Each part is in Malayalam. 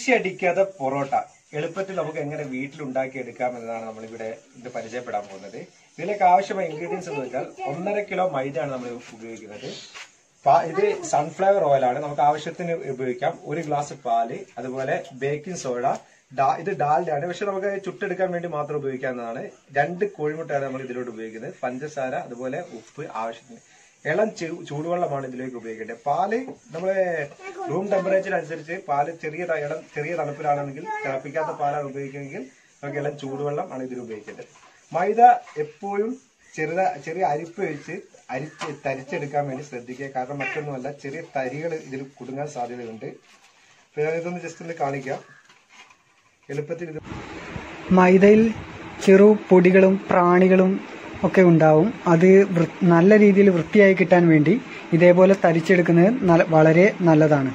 കുരിശടിക്കാത്ത പൊറോട്ട എളുപ്പത്തിൽ നമുക്ക് എങ്ങനെ വീട്ടിൽ ഉണ്ടാക്കി എടുക്കാം എന്നതാണ് നമ്മളിവിടെ ഇത് പരിചയപ്പെടാൻ പോകുന്നത് ഇതിലേക്ക് ആവശ്യമായ ഇൻഗ്രീഡിയൻസ് എന്ന് വെച്ചാൽ ഒന്നര കിലോ മൈദയാണ് നമ്മൾ ഉപയോഗിക്കുന്നത് പാ- ഇത് സൺഫ്ലവർ ഓയിലാണ് നമുക്ക് ആവശ്യത്തിന് ഉപയോഗിക്കാം ഒരു ഗ്ലാസ് പാല് അതുപോലെ ബേക്കിംഗ് സോഡ ഡാ- ഇത് ഡാൽഡയാണ് പക്ഷെ നമുക്ക് ചുട്ടെടുക്കാൻ വേണ്ടി മാത്രം ഉപയോഗിക്കാവുന്നതാണ് രണ്ട് കോഴിമുട്ടയാണ് നമ്മൾ ഇതിലോട്ട് ഉപയോഗിക്കുന്നത് പഞ്ചസാര അതുപോലെ ഉപ്പ് ആവശ്യത്തിന് ഇളം ചൂ- ചൂടുവെള്ളമാണ് ഇതിലേക്ക് ഉപയോഗിക്കേണ്ടത് പാല് നമ്മളെ റൂം ടെമ്പറേച്ചർ അനുസരിച്ച് പാല് ചെറിയ ത- ഇളം ചെറിയ തണുപ്പിലാണെങ്കിൽ തിളപ്പിക്കാത്ത പാലാണ് ഉപയോഗിക്കുന്നതെങ്കിൽ നമുക്ക് ഇളം ചൂടുവെള്ളം ആണ് ഇതിൽ ഉപയോഗിക്കേണ്ടത് മൈദ എപ്പോഴും ചെറുത ചെറിയ അരിപ്പ് വെച്ച് അരിച്ച് തരിച്ചെടുക്കാൻ വേണ്ടി ശ്രദ്ധിക്കുക കാരണം മറ്റൊന്നുമല്ല ചെറിയ തരികൾ ഇതിൽ കുടുങ്ങാൻ സാധ്യതയുണ്ട് അപ്പൊ ഞാൻ ഇതൊന്ന് ജസ്റ്റ് ഒന്ന് കാണിക്കാം എളുപ്പത്തിൽ ഇത് മൈദയിൽ ചെറു പൊടികളും പ്രാണികളും ഒക്കെ ഉണ്ടാവും അത് വൃ- നല്ല രീതിയിൽ വൃത്തിയായി കിട്ടാൻ വേണ്ടി ഇതേപോലെ തരിച്ചെടുക്കുന്നത് നല്ല- വളരെ നല്ലതാണ്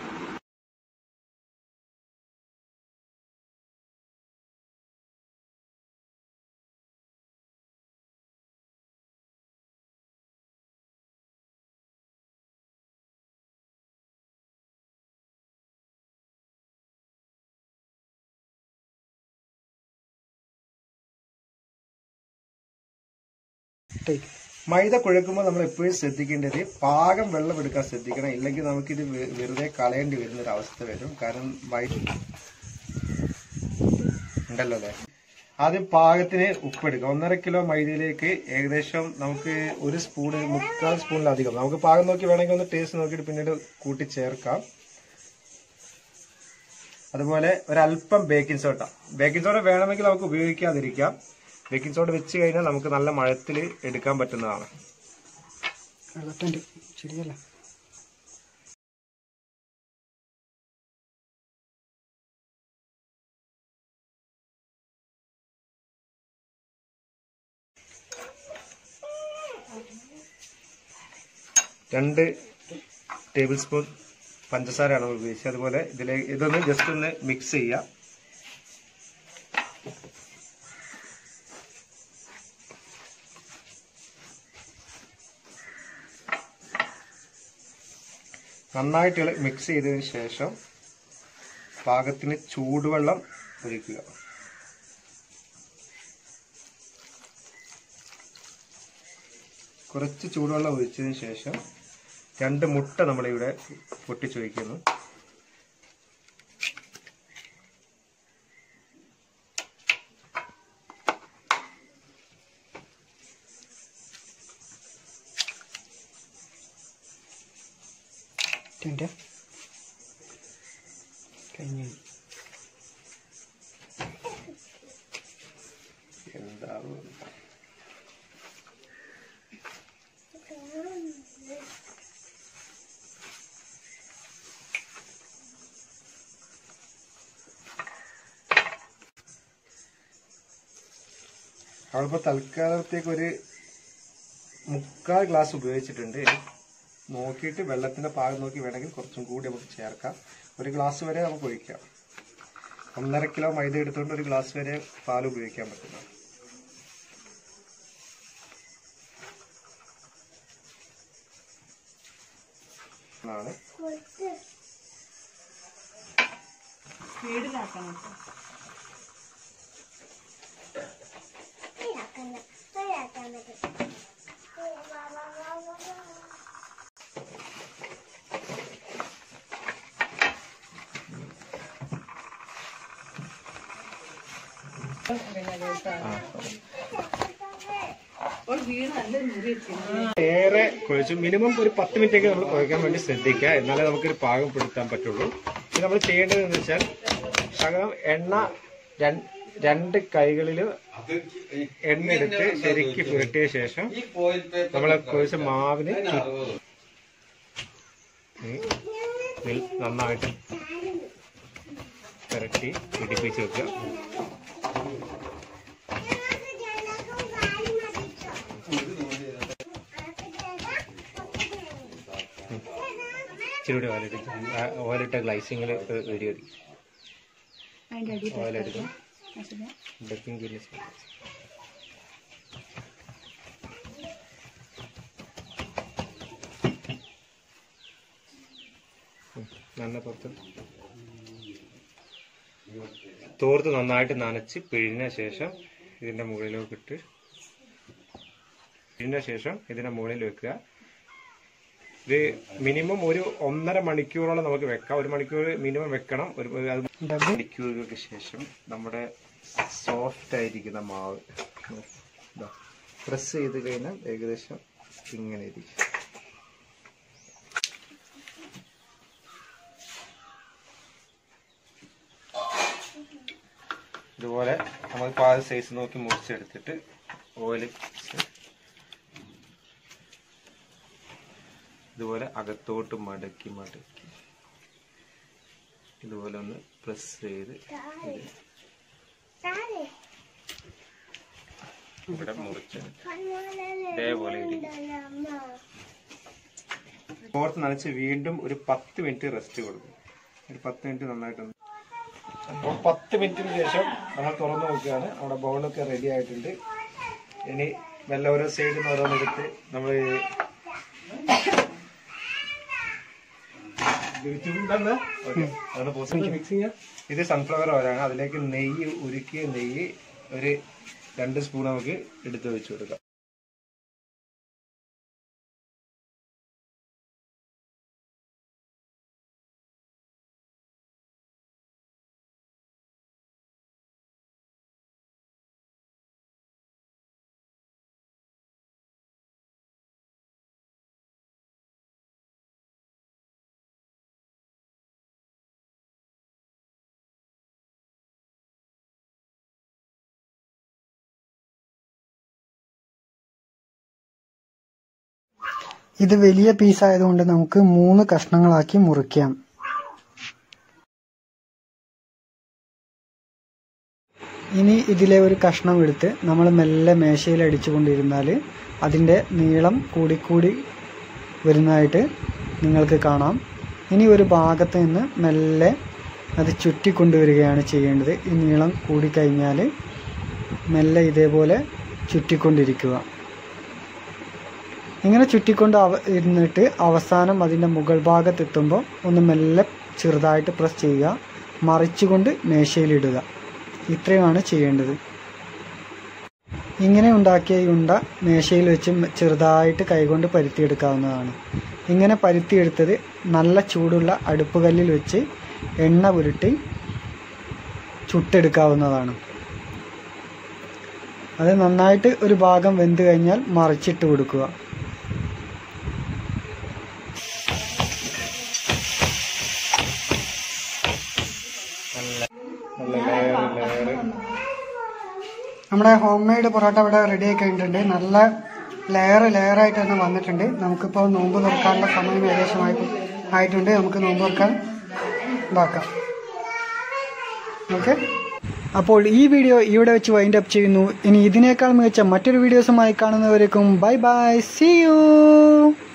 മൈദ കുഴക്കുമ്പോൾ നമ്മൾ എപ്പോഴും ശ്രദ്ധിക്കേണ്ടത് പാകം വെള്ളം എടുക്കാൻ ശ്രദ്ധിക്കണം ഇല്ലെങ്കിൽ നമുക്കിത് വെ- വെറുതെ കളയേണ്ടി വരുന്ന ഒരു അവസ്ഥ വരും കാരണം മൈദ ഉണ്ടല്ലോ അല്ലേ ആദ്യം പാകത്തിന് ഉപ്പെടുക്കുക ഒന്നര കിലോ മൈദയിലേക്ക് ഏകദേശം നമുക്ക് ഒരു സ്പൂണ് മുക്കാൽ സ്പൂണിലധികം നമുക്ക് പാകം നോക്കി വേണമെങ്കിൽ ഒന്ന് ടേസ്റ്റ് നോക്കിയിട്ട് പിന്നീട് കൂട്ടി ചേർക്കാം അതുപോലെ ഒരല്പം ബേക്കിംഗ് സോഡ ബേക്കിംഗ് സോഡ വേണമെങ്കിൽ നമുക്ക് ഉപയോഗിക്കാതിരിക്കാം ബേക്കിംഗ് സോഡ വെച്ച് കഴിഞ്ഞാൽ നമുക്ക് നല്ല മഴത്തിൽ എടുക്കാൻ പറ്റുന്നതാണ് ശരിയല്ല രണ്ട് ടേബിൾ സ്പൂൺ പഞ്ചസാരയാണ് നമ്മൾ ഉപയോഗിച്ചത് അതുപോലെ ഇതിലേക്ക് ഇതൊന്ന് ജസ്റ്റ് ഒന്ന് മിക്സ് ചെയ്യാം നന്നായിട്ട് മിക്സ് ചെയ്തതിന് ശേഷം പാകത്തിന് ചൂടുവെള്ളം ഒഴിക്കുക കുറച്ച് ചൂടുവെള്ളം ഒഴിച്ചതിന് ശേഷം രണ്ട് മുട്ട നമ്മളിവിടെ പൊട്ടിച്ചൊഴിക്കുന്നു ടെൻ്റെ കഴിഞ്ഞു എന്താവും അവളിപ്പോ തൽക്കാലത്തേക്ക് ഒരു മുക്കാൽ ഗ്ലാസ് ഉപയോഗിച്ചിട്ടുണ്ട് നോക്കിയിട്ട് വെള്ളത്തിന്റെ പാകം നോക്കി വേണമെങ്കിൽ കുറച്ചും കൂടി നമുക്ക് ചേർക്കാം ഒരു ഗ്ലാസ് വരെ നമുക്ക് ഒഴിക്കാം ഒന്നര കിലോ മൈദ എടുത്തുകൊണ്ട് ഒരു ഗ്ലാസ് വരെ പാൽ ഉപയോഗിക്കാൻ പറ്റുന്നതാണ് ആണ് ഏറെ കുഴച്ചു മിനിമം ഒരു പത്ത് മിനിറ്റ് ഒക്കെ നമ്മൾ കുഴക്കാൻ വേണ്ടി ശ്രദ്ധിക്കുക എന്നാലേ നമുക്കൊരു പാകം പെടുത്താൻ പറ്റുള്ളൂ ഇത് നമ്മൾ ചെയ്യേണ്ടത് എന്ന് വെച്ചാൽ ശകലം എണ്ണ രൺ- രണ്ട് കൈകളിൽ എണ്ണ എടുത്ത് ശരിക്ക് പുരട്ടിയ ശേഷം നമ്മളെ കുഴച്ച മാവിന് ചു- ഉം. ഇതിൽ നന്നായിട്ട് പുരട്ടി പിടിപ്പിച്ച് വെക്കുക ഇച്ചിരി കൂടി ഓയിലെടുക്കും ഓയിലിട്ട ഗ്ലൈസിങ്ങിൽ വീഡിയോ എടുക്കും ഓയിലെടുക്കും ഡക്കിങ് പിന്നെ നന്ന പുറത്ത് തോർത്ത് നന്നായിട്ട് നനച്ച് പിഴിഞ്ഞ ശേഷം ഇതിന്റെ മുകളിലേക്ക് ഇട്ട് പിഴിഞ്ഞ ശേഷം ഇതിന്റെ മുകളിൽ വെക്കുക ഇത് മിനിമം ഒരു ഒന്നര മണിക്കൂറോളം നമുക്ക് വെക്കാം ഒരു മണിക്കൂർ മിനിമം വെക്കണം ഒരു ഒരു- അത് ഡബിൾ മണിക്കൂറുകൾക്ക് ശേഷം നമ്മുടെ സോഫ്റ്റ് ആയിരിക്കുന്ന മാവ് പ്രസ് ചെയ്ത് കഴിഞ്ഞാൽ ഏകദേശം ഇങ്ങനെ ഇരിക്കും ഇതുപോലെ നമ്മൾ പാൽ സൈസ് നോക്കി മുറിച്ചെടുത്തിട്ട് ഓയിൽ ഇതുപോലെ അകത്തോട്ട് മടക്കി മടക്കി ഇതുപോലെ ഒന്ന് പ്രസ് ചെയ്ത് ഇത് ഇവിടെ മുറിച്ച് ഇതേപോലെ ഇരിക്കും കോർത്ത് നനച്ച് വീണ്ടും ഒരു പത്ത് മിനിറ്റ് റെസ്റ്റ് കൊടുക്കും ഒരു പത്ത് മിനിറ്റ് നന്നായിട്ടൊന്ന് അപ്പോൾ പത്ത് മിനിറ്റിന് ശേഷം നമ്മൾ തുറന്നു നോക്കുകയാണ് നമ്മുടെ ബൗളൊക്കെ റെഡി ആയിട്ടുണ്ട് ഇനി മെല്ലെ ഓരോ സൈഡിൽ നിന്ന് ഓരോന്നെടുത്ത് നമ്മൾ ഇത് സൺഫ്ലവർ ഓയിലാണ് അതിലേക്ക് നെയ്യ് ഉരുക്കിയ നെയ്യ് ഒരു രണ്ട് സ്പൂൺ നമുക്ക് എടുത്ത് വെച്ച് കൊടുക്കാം ഇത് വലിയ പീസ് ആയതുകൊണ്ട് നമുക്ക് മൂന്ന് കഷ്ണങ്ങളാക്കി മുറിക്കാം ഇനി ഇതിലെ ഒരു കഷ്ണം എടുത്ത് നമ്മൾ മെല്ലെ മേശയിൽ അടിച്ചുകൊണ്ടിരുന്നാൽ അതിൻ്റെ നീളം കൂടിക്കൂടി വരുന്നതായിട്ട് നിങ്ങൾക്ക് കാണാം ഇനി ഒരു ഭാഗത്ത് നിന്ന് മെല്ലെ അത് ചുറ്റിക്കൊണ്ടുവരികയാണ് ചെയ്യേണ്ടത് ഈ നീളം കൂടിക്കഴിഞ്ഞാൽ മെല്ലെ ഇതേപോലെ ചുറ്റിക്കൊണ്ടിരിക്കുക ഇങ്ങനെ ചുറ്റിക്കൊണ്ട് അവ ഇരുന്നിട്ട് അവസാനം അതിൻ്റെ മുകൾ ഭാഗത്തെത്തുമ്പോൾ ഒന്ന് മെല്ലെ ചെറുതായിട്ട് പ്രസ് ചെയ്യുക മറിച്ചുകൊണ്ട് മേശയിലിടുക ഇത്രയുമാണ് ചെയ്യേണ്ടത് ഇങ്ങനെ ഉണ്ടാക്കിയ ഈ ഉണ്ട മേശയിൽ വെച്ച് ചെറുതായിട്ട് കൈകൊണ്ട് പരുത്തിയെടുക്കാവുന്നതാണ് ഇങ്ങനെ പരുത്തിയെടുത്തത് നല്ല ചൂടുള്ള അടുപ്പുകല്ലിൽ വെച്ച് എണ്ണ പുരട്ടി ചുട്ടെടുക്കാവുന്നതാണ് അത് നന്നായിട്ട് ഒരു ഭാഗം വെന്ത് കഴിഞ്ഞാൽ മറിച്ചിട്ട് കൊടുക്കുക നല്ല ലെയർ ലെയർ നമ്മുടെ ഹോം മെയ്ഡ് പൊറോട്ട ഇവിടെ റെഡി ആയി കഴിഞ്ഞിട്ടുണ്ട് നല്ല ലെയർ ലെയർ ആയിട്ട് തന്നെ വന്നിട്ടുണ്ട് നമുക്കിപ്പോൾ നോമ്പ് തുറക്കാനുള്ള സമയം ഏകദേശമായി ആയിട്ടുണ്ട് നമുക്ക് നോമ്പ് തുറക്കാൻ ഇതാക്കാം ഓക്കെ അപ്പോൾ ഈ വീഡിയോ ഇവിടെ വെച്ച് വൈൻഡ് അപ്പ് ചെയ്യുന്നു ഇനി ഇതിനേക്കാൾ മികച്ച മറ്റൊരു വീഡിയോസുമായി കാണുന്നവരേക്കും ബൈ ബൈ സി യു